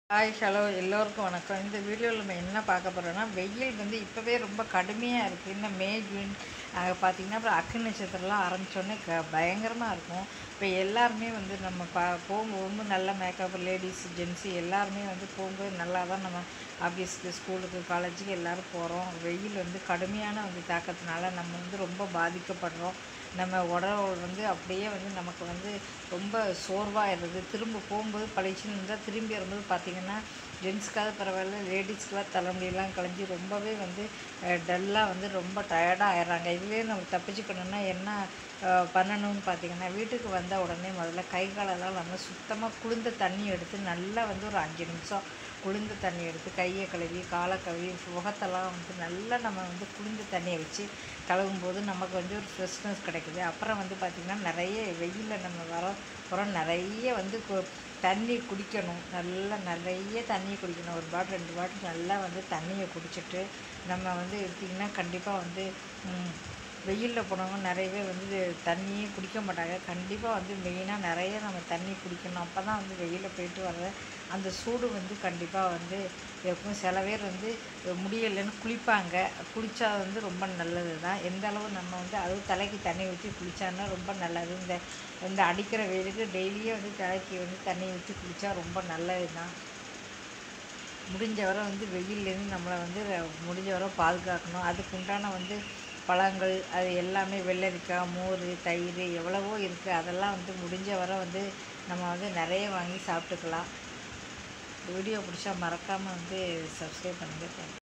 hi hello எல்லோருக்கும் வணக்கம் இந்த வீடியோவில் நம்ம என்ன பார்க்க போகிறோன்னா வெயில் வந்து இப்போவே ரொம்ப கடுமையாக இருக்குது இன்னும் மே ஜூன் அஹ், பார்த்திங்கன்னா அப்புறம் அக்கு நட்சத்திரம்லாம் ஆரம்பித்தோடனே க பயங்கரமாக இருக்கும் இப்போ எல்லாருமே வந்து நம்ம பா போகும்போது நல்ல மேக்கப் லேடிஸ் ஜென்ஸு எல்லாருமே வந்து போகும்போது நல்லா தான் நம்ம ஆஃபீஸ்க்கு ஸ்கூலுக்கு காலேஜுக்கு எல்லோரும் போகிறோம் வெயில் வந்து கடுமையான வந்து தாக்கத்தினால நம்ம வந்து ரொம்ப பாதிக்கப்படுறோம் நம்ம உடல் வந்து அப்படியே வந்து நமக்கு வந்து ரொம்ப சோர்வாகிடுது திரும்ப போகும்போது பளிச்சுன்னு இருந்தால் திரும்பி வரும்போது பார்த்திங்கன்னா ஜென்ஸ்க்காவது பரவாயில்ல லேடிஸ்க்கெலாம் தலைமுடியெல்லாம் கலைஞ்சி ரொம்பவே வந்து டல்லாக வந்து ரொம்ப டயர்டாக ஆயிடுறாங்க இதுவே நம்ம தப்பிச்சுக்கணுன்னா என்ன அஹ், பண்ணணும்னு பார்த்தீங்கன்னா வீட்டுக்கு வந்த உடனே முதல்ல கை காலெல்லாம் நம்ம சுத்தமாக குளிர்ந்த தண்ணி எடுத்து நல்லா வந்து ஒரு அஞ்சு நிமிஷம் குளிர்ந்த தண்ணி எடுத்து கையை கழுவி காலை கழுவி முகத்தெல்லாம் வந்து நல்லா நம்ம வந்து குளிர்ந்த தண்ணியை வச்சு கழுவும் போது நமக்கு வந்து ஒரு ஃப்ரெஷ்னஸ் கிடைக்குது அப்புறம் வந்து பார்த்திங்கன்னா நிறைய வெயிலில் நம்ம வர அப்புறம் நிறைய வந்து கு- தண்ணி குடிக்கணும் நல்லா நிறைய தண்ணி குடிக்கணும் ஒரு பாட்டில் ரெண்டு பாட்டில் நல்லா வந்து தண்ணியை குடிச்சிட்டு நம்ம வந்து எடுத்திங்கன்னா கண்டிப்பாக வந்து ம், வெயிலில் போனவங்க நிறைய பேர் வந்து தண்ணியே குடிக்க மாட்டாங்க கண்டிப்பாக வந்து மெயினாக நிறைய நம்ம தண்ணி குடிக்கணும் அப்போ தான் வந்து வெயிலில் போயிட்டு வர்ற அந்த சூடு வந்து கண்டிப்பாக வந்து இருக்கும் சில பேர் வந்து முடியலைன்னு குளிப்பாங்க குளித்தா வந்து ரொம்ப நல்லது தான் எந்த அளவு நம்ம வந்து அதுவும் தலைக்கு தண்ணி ஊற்றி குளித்தான்னா ரொம்ப நல்லது இந்த இந்த அடிக்கிற வெயிலுக்கு டெய்லியும் வந்து தலைக்கு வந்து தண்ணி ஊற்றி குளித்தா ரொம்ப நல்லது தான் முடிஞ்ச வரை வந்து வெயில்லேருந்து நம்மளை வந்து முடிஞ்ச வரை பாதுகாக்கணும் அதுக்கு உண்டான வந்து பழங்கள் அது எல்லாமே வெள்ளரிக்காய் மோர் தயிர் எவ்வளவோ இருக்குது அதெல்லாம் வந்து முடிஞ்ச வரை வந்து நம்ம வந்து நிறைய வாங்கி சாப்பிட்டுக்கலாம் வீடியோ பிடிச்சா மறக்காமல் வந்து சப்ஸ்கிரைப் பண்ணுங்கள்